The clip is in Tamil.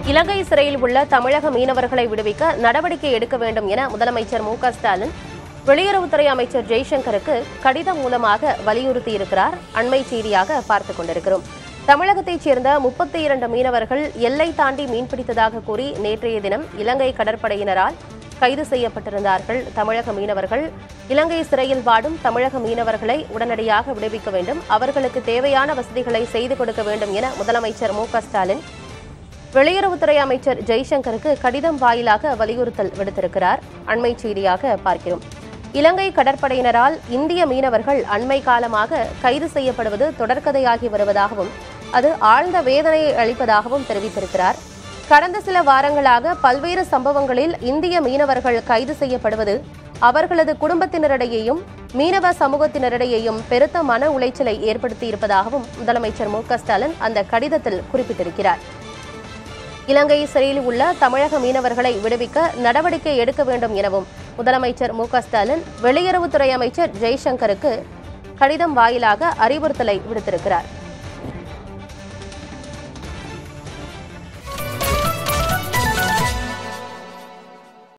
இலங்கை சிறையில் உள்ள தமிழக மீனவர்களை விடுவிக்க நடவடிக்கை எடுக்க வேண்டும் என முதலமைச்சர் மு க ஸ்டாலின் வெளியுறவுத்துறை அமைச்சர் ஜெய்சங்கருக்கு கடிதம் மூலமாக வலியுறுத்தியிருக்கிறார் அண்மை செய்தியாக பார்த்துக் கொண்டிருக்கிறோம் தமிழகத்தைச் சேர்ந்த முப்பத்தி இரண்டு மீனவர்கள் எல்லை தாண்டி மீன்பிடித்ததாக கூறி நேற்றைய தினம் இலங்கை கடற்படையினரால் கைது செய்யப்பட்டிருந்தார்கள் தமிழக மீனவர்கள் இலங்கை சிறையில் வாடும் தமிழக மீனவர்களை உடனடியாக விடுவிக்க வேண்டும் அவர்களுக்கு தேவையான வசதிகளை செய்து கொடுக்க வேண்டும் என முதலமைச்சர் மு க ஸ்டாலின் வெளியுறவுத்துறை அமைச்சர் ஜெய்சங்கருக்கு கடிதம் வாயிலாக வலியுறுத்தல் விடுத்திருக்கிறார் அண்மை செய்தியாக பார்க்கிறோம் இலங்கை கடற்படையினரால் இந்திய மீனவர்கள் அண்மை காலமாக கைது செய்யப்படுவது தொடர்கதையாகி வருவதாகவும் அது ஆழ்ந்த வேதனையை அளிப்பதாகவும் தெரிவித்திருக்கிறார் கடந்த சில வாரங்களாக பல்வேறு சம்பவங்களில் இந்திய மீனவர்கள் கைது செய்யப்படுவது அவர்களது குடும்பத்தினரிடையேயும் மீனவ சமூகத்தினரிடையேயும் பெருத்த மன உளைச்சலை ஏற்படுத்தியிருப்பதாகவும் முதலமைச்சர் மு க ஸ்டாலின் அந்த கடிதத்தில் குறிப்பிட்டிருக்கிறார் இலங்கை சிறையில் உள்ள தமிழக மீனவர்களை விடுவிக்க நடவடிக்கை எடுக்க வேண்டும் எனவும் முதலமைச்சர் மு க ஸ்டாலின் வெளியுறவுத்துறை அமைச்சர் ஜெய்சங்கருக்கு கடிதம் வாயிலாக அறிவுறுத்தலை விடுத்திருக்கிறார்